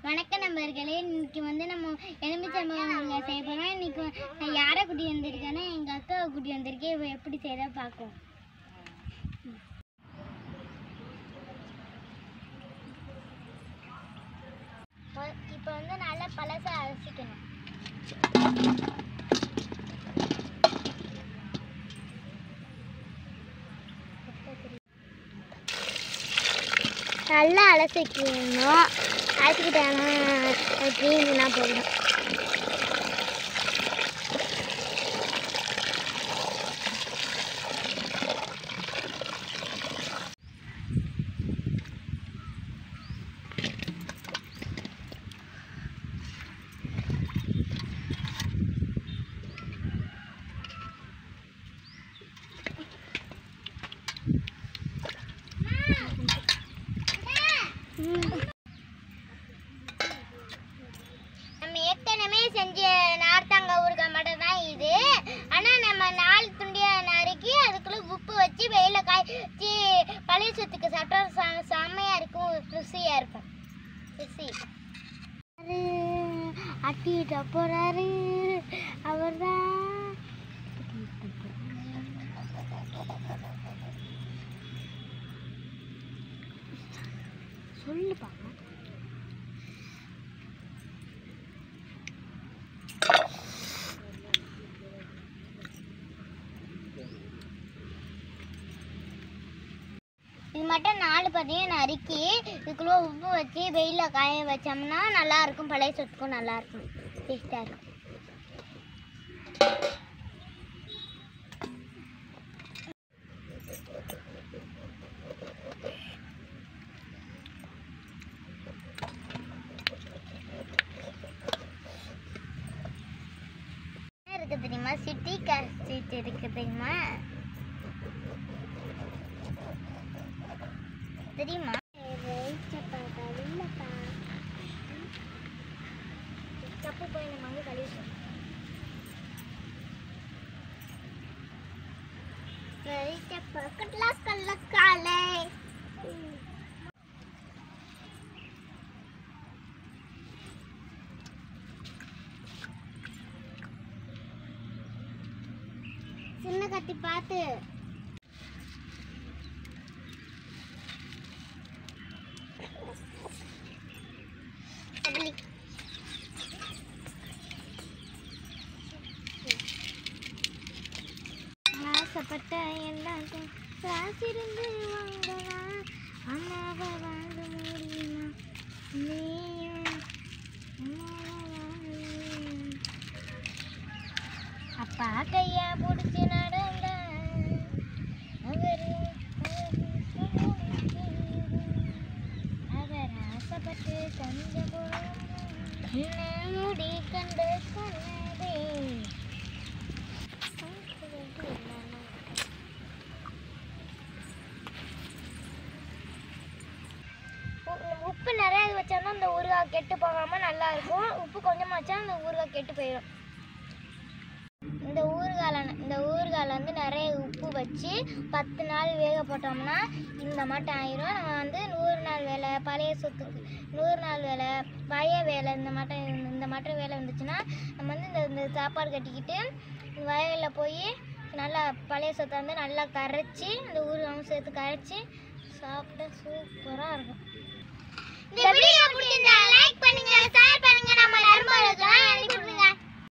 வணக்கம் நண்பர்களே இன்னைக்கு வந்து நம்ம எலுமிச்சம்பழம் செய்ய போகிறோம் இன்னைக்கு நான் யாரை கூட்டி வந்திருக்கேன்னா எங்கள் அக்காவை கூட்டி வந்திருக்கேன் இவ எப்படி செய்யறா பார்க்கும் இப்போ வந்து நல்லா பழசை அரைச்சிக்கணும் நல்லா அலசிக்கணும் அலசிக்கிட்டாங்கன்னா க்ரீம்லாம் போயிடும் நம்ம ஏற்கனவே செஞ்ச நார்த்தங்காய் ஊறுகாய் மட்டும் தான் இது ஆனால் நம்ம நாலு துண்டியாக நறுக்கி அதுக்குள்ளே உப்பு வச்சு வெயில காய்ச்சி பழைய சொத்துக்கு சாப்பிட்டா செ- செம்மையா இருக்கும் ருசியாக இருக்கும் ருசி அட்டிட்டு போறாரு அவர் தான் சொல்லுப்பா இது மட்டும் நாலு பதியம் நறுக்கி இதுக்குள்ள உப்பு வச்சு வெயிலில் காய வச்சோம்னா நல்லா இருக்கும் பழைய சொத்துக்கும் நல்லா இருக்கும் டேஸ்டாக இருக்கும் என்ன இருக்கு தெரியுமா சிட்டி காஸ்ட் இருக்கு தெரியுமா தெரியுமா தப்பு போய் நம்ம அங்கே கழுவிட்டோம் பக்கத்துல கள்ளக்காலை சின்ன கத்தி பார்த்து அப்படி ஆசைப்பட்ட எல்லாத்தையும் காசிருந்து வாங்கலாம் அம்மாவை வாங்க முடியுமா நீயும் அம்மாவை வாங்க அப்பா கையா பிடிச்சி நடந்த அவரு அவர் ஆசைப்பட்டு கொஞ்சம் மூடி கண்டு சொன்னதே உ- உப்பு நிறைய வச்சோம்னா இந்த ஊறுகாய் கெட்டு போகாம நல்லா இருக்கும் உப்பு கொஞ்சமா வச்சா இந்த ஊறுகாய் கெட்டு போயிடும் இந்த ஊறுகால இந்த ஊறுகால வந்து நிறைய உப்பு வச்சு பத்து நாள் வேக போட்டோம்னா இந்த மாட்டம் ஆயிரும் நம்ம வந்து நூறு நாள் வேலை பழைய சொத்துக்கு நூறு நாள் வேலை பழைய வேலை இந்த மாட்டம் இந்த மாட்டம் வேலை வந்துச்சுன்னா நம்ம வந்து இந்த இந்த சாப்பாடு கட்டிக்கிட்டு வயலில் போய் நல்லா பழைய சொத்தை வந்து நல்லா கரைச்சி இந்த ஊறுகாவும் சேர்த்து கரைச்சி சாப்பிட்டா சூப்பராக இருக்கும் இந்த வீடியோ பிடிச்சிருந்தா